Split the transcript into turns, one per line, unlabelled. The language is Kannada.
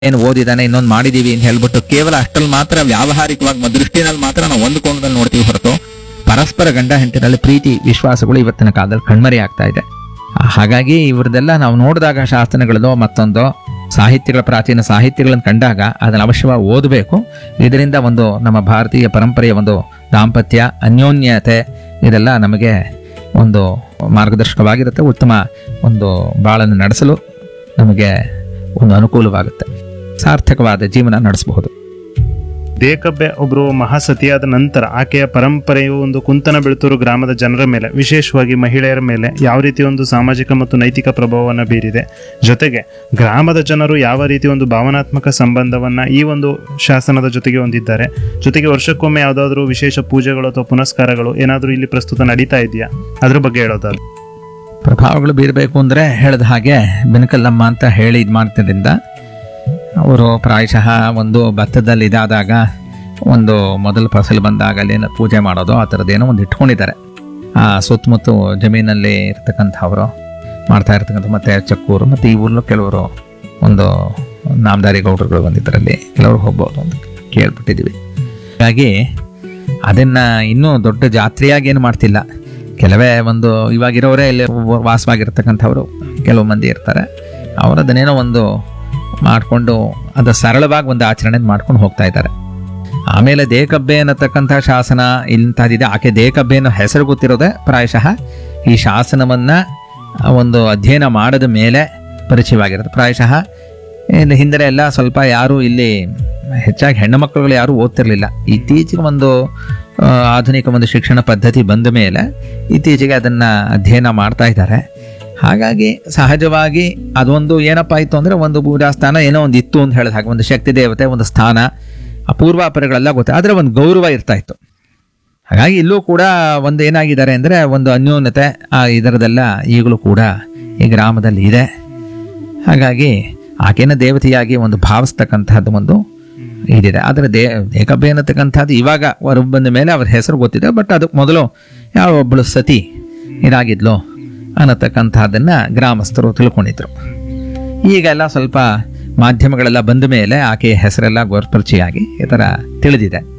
ಏನು ಓದಿದಾನೆ ಇನ್ನೊಂದು ಮಾಡಿದೀವಿ ಅಂತ ಹೇಳ್ಬಿಟ್ಟು ಕೇವಲ ಅಷ್ಟರಲ್ಲಿ ಮಾತ್ರ ವ್ಯಾವಹಾರಿಕವಾಗಿ ಮ- ದೃಷ್ಟಿನಲ್ಲಿ ಮಾತ್ರ ನಾವು ಒಂದು ಕೋಣದಲ್ಲಿ ನೋಡ್ತೀವಿ ಹೊರತು ಪರಸ್ಪರ ಗಂಡ ಹೆಂಡತಿನಲ್ಲಿ ಪ್ರೀತಿ ವಿಶ್ವಾಸಗಳು ಇವತ್ತಿನ ಕಾಲದಲ್ಲಿ ಕಣ್ಮರೆ ಆಗ್ತಾ ಇದೆ ಆ, ಹಾಗಾಗಿ ಇವ್ರದ್ದೆಲ್ಲ ನಾವು ನೋಡಿದಾಗ ಶಾಸನಗಳದೋ ಮತ್ತೊಂದೋ ಸಾಹಿತ್ಯಗಳ ಪ್ರಾಚೀನ ಸಾಹಿತ್ಯಗಳನ್ನು ಕಂಡಾಗ ಅದನ್ನು ಅವಶ್ಯವಾಗಿ ಓದಬೇಕು ಇದರಿಂದ ಒಂದು ನಮ್ಮ ಭಾರತೀಯ ಪರಂಪರೆಯ ಒಂದು ದಾಂಪತ್ಯ ಅನ್ಯೋನ್ಯತೆ ಇದೆಲ್ಲ ನಮಗೆ ಒಂದು ಮಾರ್ಗದರ್ಶಕವಾಗಿರುತ್ತೆ ಉತ್ತಮ ಒಂದು ಬಾಳನ್ನು ನಡೆಸಲು ನಮಗೆ ಒಂದು ಅನುಕೂಲವಾಗುತ್ತೆ ಸಾರ್ಥಕವಾದ ಜೀವನ ನಡೆಸಬಹುದು
ದೇಕಬ್ಬೆ ಒಬ್ಬರು ಮಹಾಸತಿಯಾದ ನಂತರ ಆಕೆಯ ಪರಂಪರೆಯು ಒಂದು ಕುಂತನ ಬೆಳತೂರು ಗ್ರಾಮದ ಜನರ ಮೇಲೆ ವಿಶೇಷವಾಗಿ ಮಹಿಳೆಯರ ಮೇಲೆ ಯಾವ ರೀತಿ ಒಂದು ಸಾಮಾಜಿಕ ಮತ್ತು ನೈತಿಕ ಪ್ರಭಾವವನ್ನು ಬೀರಿದೆ ಜೊತೆಗೆ ಗ್ರಾಮದ ಜನರು ಯಾವ ರೀತಿ ಒಂದು ಭಾವನಾತ್ಮಕ ಸಂಬಂಧವನ್ನ ಈ ಒಂದು ಶಾಸನದ ಜೊತೆಗೆ ಹೊಂದಿದ್ದಾರೆ ಜೊತೆಗೆ ವರ್ಷಕ್ಕೊಮ್ಮೆ ಯಾವುದಾದ್ರೂ ವಿಶೇಷ ಪೂಜೆಗಳು ಅಥವಾ ಪುನಸ್ಕಾರಗಳು ಏನಾದರೂ ಇಲ್ಲಿ ಪ್ರಸ್ತುತ ನಡೀತಾ ಇದೆಯಾ ಅದ್ರ ಬಗ್ಗೆ ಹೇಳೋದಾದ್ರೆ
ಪ್ರಭಾವಗಳು ಬೀರಬೇಕು ಅಂದರೆ ಹೇಳಿದ ಹಾಗೆ ಬೆನಕಲ್ಲಮ್ಮ ಅಂತ ಹೇಳಿ ಇದು ಮಾಡ್ತಿದ್ದರಿಂದ ಅವರು ಪ್ರಾಯಶಃ ಒಂದು ಭತ್ತದಲ್ಲಿ ಇದಾದಾಗ ಒಂದು ಮೊದಲು ಫಸಲು ಬಂದಾಗ ಅಲ್ಲೇನೋ ಪೂಜೆ ಮಾಡೋದು ಆ ಥರದ್ದೇನೋ ಒಂದು ಇಟ್ಕೊಂಡಿದ್ದಾರೆ ಆ ಸುತ್ತಮುತ್ತ ಜಮೀನಲ್ಲಿ ಇರ್ತಕ್ಕಂಥವರು ಮಾಡ್ತಾ ಇರ್ತಕ್ಕಂಥ ಮತ್ತು ಚಕ್ಕೂರು ಮತ್ತು ಈ ಊರಲ್ಲೂ ಕೆಲವರು ಒಂದು ನಾಮದಾರಿ ಗೌಡರುಗಳು ಬಂದಿದ್ದರಲ್ಲಿ ಕೆಲವರು ಹೋಗ್ಬೋದು ಅಂತ ಕೇಳ್ಬಿಟ್ಟಿದ್ದೀವಿ ಹಾಗಾಗಿ ಅದನ್ನು ಇನ್ನೂ ದೊಡ್ಡ ಜಾತ್ರೆಯಾಗಿ ಏನು ಮಾಡ್ತಿಲ್ಲ ಕೆಲವೇ ಒಂದು ಇವಾಗಿರೋರೇ ಇಲ್ಲಿ ವಾಸವಾಗಿರ್ತಕ್ಕಂಥವ್ರು ಕೆಲವು ಮಂದಿ ಇರ್ತಾರೆ ಅವರು ಅದನ್ನೇನೋ ಒಂದು ಮಾಡಿಕೊಂಡು ಅದು ಸರಳವಾಗಿ ಒಂದು ಆಚರಣೆ ಮಾಡ್ಕೊಂಡು ಹೋಗ್ತಾ ಇದ್ದಾರೆ ಆಮೇಲೆ ದೇಕಬ್ಬೆ ಅನ್ನತಕ್ಕಂಥ ಶಾಸನ ಇಂಥದ್ದಿದೆ ಆಕೆ ದೇಕಬ್ಬೆ ಅನ್ನೋ ಹೆಸರು ಗೊತ್ತಿರೋದೇ ಪ್ರಾಯಶಃ ಈ ಶಾಸನವನ್ನು ಒಂದು ಅಧ್ಯಯನ ಮಾಡಿದ ಮೇಲೆ ಪರಿಚಯವಾಗಿರುತ್ತೆ ಪ್ರಾಯಶಃ ಇಲ್ಲಿ ಹಿಂದೆ ಎಲ್ಲ ಸ್ವಲ್ಪ ಯಾರು ಇಲ್ಲಿ ಹೆಚ್ಚಾಗಿ ಹೆಣ್ಣು ಮಕ್ಕಳುಗಳು ಯಾರೂ ಓದ್ತಿರ್ಲಿಲ್ಲ ಇತ್ತೀಚೆಗೆ ಒಂದು ಆ, ಆಧುನಿಕ ಒಂದು ಶಿಕ್ಷಣ ಪದ್ಧತಿ ಬಂದ ಮೇಲೆ ಇತ್ತೀಚೆಗೆ ಅದನ್ನು ಅಧ್ಯಯನ ಮಾಡ್ತಾ ಇದ್ದಾರೆ ಹಾಗಾಗಿ ಸಹಜವಾಗಿ ಅದೊಂದು ಏನಪ್ಪ ಆಯಿತು ಅಂದರೆ ಒಂದು ಪೂಜಾ ಸ್ಥಾನ ಏನೋ ಒಂದು ಇತ್ತು ಅಂತ ಹೇಳಿದ ಹಾಗೆ ಒಂದು ಶಕ್ತಿ ದೇವತೆ ಒಂದು ಸ್ಥಾನ ಆ ಪೂರ್ವಾಪರಗಳೆಲ್ಲ ಗೊತ್ತು ಆದರೆ ಒಂದು ಗೌರವ ಇರ್ತಾ ಇತ್ತು ಹಾಗಾಗಿ ಇಲ್ಲೂ ಕೂಡ ಒಂದು ಏನಾಗಿದ್ದಾರೆ ಅಂದರೆ ಒಂದು ಅನ್ಯೋನ್ಯತೆ ಆ ಇದರದೆಲ್ಲ ಈಗಲೂ ಕೂಡ ಈ ಗ್ರಾಮದಲ್ಲಿ ಇದೆ ಹಾಗಾಗಿ ಆಕೆನ ದೇವತೆಯಾಗಿ ಒಂದು ಭಾವಿಸ್ತಕ್ಕಂತಹದ್ದು ಒಂದು ಇದಿದೆ ಆದರೆ ದೇ ಏಕಬ್ಬೆ ಅನ್ನತಕ್ಕಂಥದ್ದು ಇವಾಗ ಹೊರಗೆ ಬಂದ ಮೇಲೆ ಅವ್ರ ಹೆಸರು ಗೊತ್ತಿದೆ ಬಟ್ ಅದು ಮೊದಲು ಯಾವ ಒಬ್ಬಳು ಸತಿ ಇದಾಗಿದ್ಲು ಅನ್ನತಕ್ಕಂಥದ್ದನ್ನು ಗ್ರಾಮಸ್ಥರು ತಿಳ್ಕೊಂಡಿದ್ರು ಈಗೆಲ್ಲ ಸ್ವಲ್ಪ ಮಾಧ್ಯಮಗಳೆಲ್ಲ ಬಂದ ಮೇಲೆ ಆಕೆಯ ಹೆಸರೆಲ್ಲ ಪರಿಚಯ ಆಗಿ ಈ ಥರ ತಿಳಿದಿದೆ